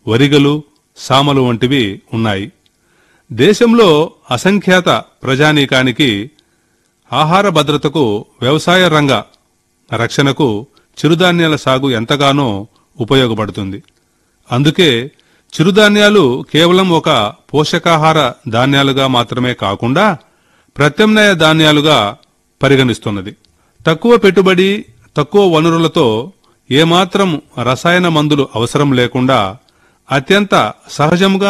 వరిగలు సామలు వంటివి ఉన్నాయి దేశంలో అసంఖ్యాత ప్రజానీకానికి ఆహార భద్రతకు వ్యవసాయ రంగ రక్షణకు చిరుధాన్యాల సాగు ఎంతగానో ఉపయోగపడుతుంది అందుకే చిరుధాన్యాలు కేవలం ఒక పోషకాహార ధాన్యాలుగా మాత్రమే కాకుండా ప్రత్యామ్నాయ ధాన్యాలుగా పరిగణిస్తున్నది తక్కువ పెట్టుబడి తక్కువ వనరులతో ఏమాత్రం రసాయన మందులు అవసరం లేకుండా అత్యంత సహజంగా